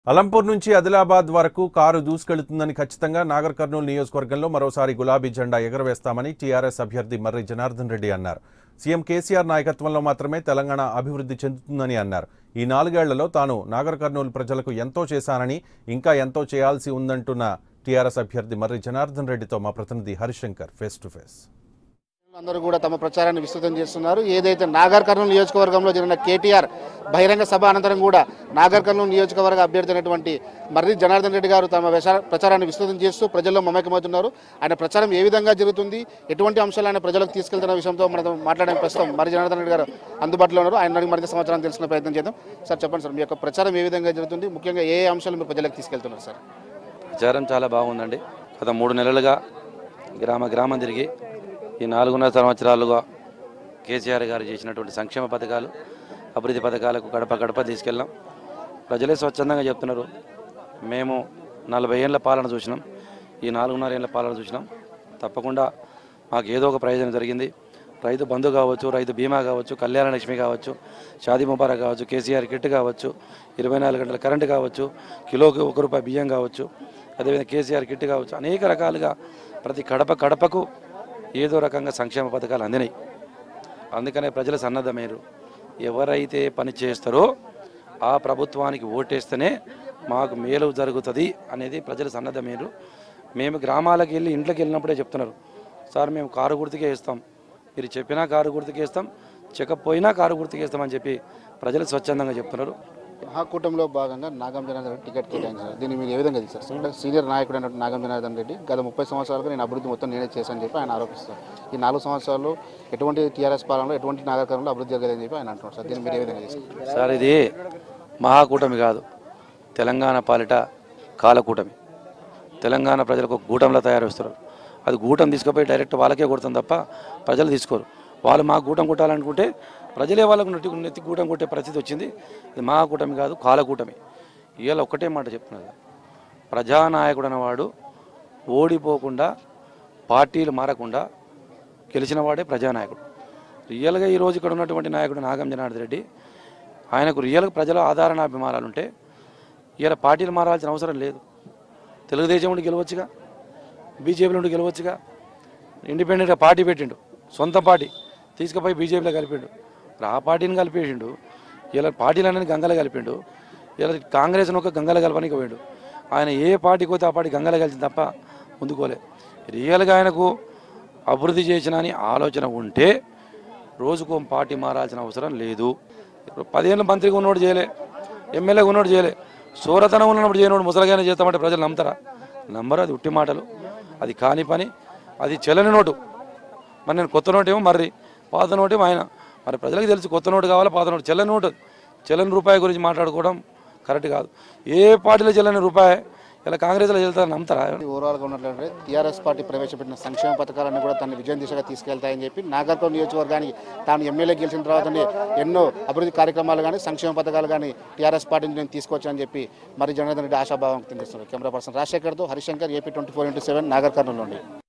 అలంపూర్ నుంచి ఆదిలాబాద్ వరకు కారు దూసుకెళ్తుందని ఖచ్చితంగా నాగర్ కర్నూలు నియోజకవర్గంలో మరోసారి గులాబీ జెండా ఎగరవేస్తామని టీఆర్ఎస్ అభ్యర్థి మర్రి జనార్దన్ రెడ్డి అన్నారు సీఎం కేసీఆర్ నాయకత్వంలో మాత్రమే తెలంగాణ అభివృద్ధి చెందుతుందని అన్నారు ఈ నాలుగేళ్లలో తాను నాగర్ కర్నూలు ప్రజలకు ఎంతో చేశానని ఇంకా ఎంతో చేయాల్సి ఉందంటున్న టీఆర్ఎస్ అభ్యర్థి మర్రి జనార్దన్ రెడ్డితో మా ప్రతినిధి హరిశంకర్ ఫేస్ టు ఫేస్ అందరూ కూడా తమ ప్రచారాన్ని విస్తృతం చేస్తున్నారు ఏదైతే నాగర్ కర్నూలు నియోజకవర్గంలో జరిగిన కేటీఆర్ బహిరంగ సభ అనంతరం కూడా నాగర్ కర్నూలు నియోజకవర్గ అభ్యర్థి అయినటువంటి మర్రి జనార్దన్ రెడ్డి గారు తమ విశా- ప్రచారాన్ని విస్తృతం చేస్తూ ప్రజల్లో మమేకమవుతున్నారు ఆయన ప్రచారం ఏ విధంగా జరుగుతుంది ఎటువంటి అంశాలు ఆయన ప్రజలకు తీసుకెళ్తున్న విషయంతో మనం మాట్లాడడానికి ప్రస్తుతం మర్రి జనార్దన్ రెడ్డి గారు అందుబాటులో ఉన్నారు ఆయన అడిగి మరింత సమాచారం తెలుసుకునే ప్రయత్నం చేద్దాం సార్ చెప్పండి సార్ మీ యొక్క ప్రచారం ఏ విధంగా జరుగుతుంది ముఖ్యంగా ఏ ఏ అంశాలు మీరు ప్రజలకు తీసుకెళ్తున్నారు సార్ ప్రచారం చాలా బాగుందండి గత మూడు నెలలుగా గ్రామ గ్రామం తిరిగి ఈ నాలుగున్నర సంవత్సరాలుగా కేసీఆర్ గారు చేసినటువంటి సంక్షేమ పథకాలు అభివృద్ధి పథకాలకు గడప గడప తీసుకెళ్ళాం ప్రజలే స్వచ్ఛందంగా చెప్తున్నారు మేము నలభై ఏళ్ళ పాలన చూసినాం ఈ నాలుగున్నర ఏళ్ళ పాలన చూసినాం తప్పకుండా మాకు ఏదో ఒక ప్రయోజనం జరిగింది రైతు బంధు కావచ్చు రైతు బీమా కావచ్చు కళ్యాణ లక్ష్మి కావచ్చు షాదీ ముబారక్ కావచ్చు కేసీఆర్ కిట్ కావచ్చు ఇరవై నాలుగు గంటల కరెంటు కావచ్చు కిలోకి ఒక రూపాయి బియ్యం కావచ్చు అదేవిధంగా కేసీఆర్ కిట్ కావచ్చు అనేక రకాలుగా ప్రతి కడప కడపకు ఏదో రకంగా సంక్షేమ పథకాలు అందినాయి అందుకనే ప్రజల సన్నద్ధమయ్యారు ఎవరైతే పని చేస్తారో ఆ ప్రభుత్వానికి ఓటేస్తేనే మాకు మేలు జరుగుతుంది అనేది ప్రజలు సన్నద్ధమయ్యారు మేము గ్రామాలకు వెళ్ళి ఇంట్లోకి వెళ్ళినప్పుడే చెప్తున్నారు సార్ మేము కారు గుర్తుకే ఇస్తాం మీరు చెప్పినా కారు గుర్తుకే ఇస్తాం చెక్కపోయినా కారు గుర్తుకే ఇస్తామని చెప్పి ప్రజలు స్వచ్ఛందంగా చెప్తున్నారు మహాకూటమిలో భాగంగా నాగం జనార్దన్ రెడ్డి టికెట్ కేటాయించారు దీన్ని మీరు ఏ విధంగా తీశారు అంటే సీనియర్ నాయకుడు అయినట్టు నాగం జనార్దన్ రెడ్డి గత ముప్పై సంవత్సరాలుగా నేను అభివృద్ధి మొత్తం నేనే చేశానని చెప్పి ఆయన ఆరోపిస్తారు ఈ నాలుగు సంవత్సరాలు ఎటువంటి టీఆర్ఎస్ పాలనలో ఎటువంటి నాగరికంలో అభివృద్ధి జరగలేదని చెప్పి ఆయన అంటున్నారు సార్ దీన్ని మీరు ఏ విధంగా తీసుకుంటారు సార్ ఇది మహాకూటమి కాదు తెలంగాణ పాలిట కాలకూటమి తెలంగాణ ప్రజలకు ఒక గూటంలో తయారు చేస్తారు అది గూటం తీసుకుపోయి డైరెక్ట్ వాళ్ళకే కొడుతుంది తప్ప ప్రజలు తీసుకోరు వాళ్ళు మా గూటం కొట్టాలనుకుంటే ప్రజలే వాళ్ళకు నెత్తి నెత్తి గూటం కొట్టే పరిస్థితి వచ్చింది ఇది మహాకూటమి కాదు కాలకూటమి ఇవాళ ఒక్కటే మాట చెప్తున్నది ప్రజానాయకుడు అన్నవాడు ఓడిపోకుండా పార్టీలు మారకుండా గెలిచిన వాడే ప్రజానాయకుడు రియల్గా ఈరోజు ఇక్కడ ఉన్నటువంటి నాయకుడు నాగం జనార్దన్ రెడ్డి ఆయనకు రియల్గా ప్రజల ఆదరణ అభిమానాలు ఉంటే ఇలా పార్టీలు మారాల్సిన అవసరం లేదు తెలుగుదేశం ఉండి గెలవచ్చుగా బీజేపీలో ఉండి గెలవచ్చుగా ఇండిపెండెంట్గా పార్టీ పెట్టిండు సొంత పార్టీ తీసుకుపోయి బీజేపీలో కలిపిండు మరి ఆ పార్టీని కలిపేసిండు ఇలా పార్టీలన్నీ గంగలు కలిపిండు ఇలా కాంగ్రెస్ను ఒక గంగల కలపనికి పోయిండు ఆయన ఏ పార్టీకి పోతే ఆ పార్టీ గంగల కలిసింది తప్ప ముందుకోలే రియల్గా ఆయనకు అభివృద్ధి చేసిన అని ఆలోచన ఉంటే రోజుకో పార్టీ మారాల్సిన అవసరం లేదు ఇప్పుడు పదిహేను మంత్రిగా ఉన్నోడు చేయలే ఎమ్మెల్యేగా ఉన్నోడు చేయలే సూరతనం ఉన్నప్పుడు చేయనోడు ముసలిగానే చేస్తామంటే ప్రజలు నమ్ముతారా నమ్మరు అది ఉట్టి మాటలు అది కాని పని అది చెల్లని నోటు మరి నేను కొత్త నోటు ఏమో మర్రి పాత నోటు ఏమో ఆయన మరి ప్రజలకు తెలుసు కొత్త నోటు కావాలా పాత నోటు చెల్లని నోటు చెల్లని రూపాయి గురించి మాట్లాడుకోవడం కరెక్ట్ కాదు ఏ పార్టీలో చెల్లని రూపాయి ఇలా కాంగ్రెస్లో చెల్తారని నమ్ముతారా ఓవరాల్గా ఉన్నట్లయితే టీఆర్ఎస్ పార్టీ ప్రవేశపెట్టిన సంక్షేమ పథకాలన్నీ కూడా తన విజయం దిశగా తీసుకెళ్తాయని చెప్పి నాగర్కర్ నియోజకవర్గానికి తాను ఎమ్మెల్యే గెలిచిన తర్వాతనే ఎన్నో అభివృద్ధి కార్యక్రమాలు కానీ సంక్షేమ పథకాలు కానీ టీఆర్ఎస్ పార్టీ నుంచి నేను తీసుకొచ్చానని చెప్పి మరి జనార్దన్ రెడ్డి ఆశాభావం వ్యక్తం చేస్తున్నారు కెమెరా పర్సన్ రాజశేఖర్తో Harishankar AP twenty four into seven Nagarkurnool నుండి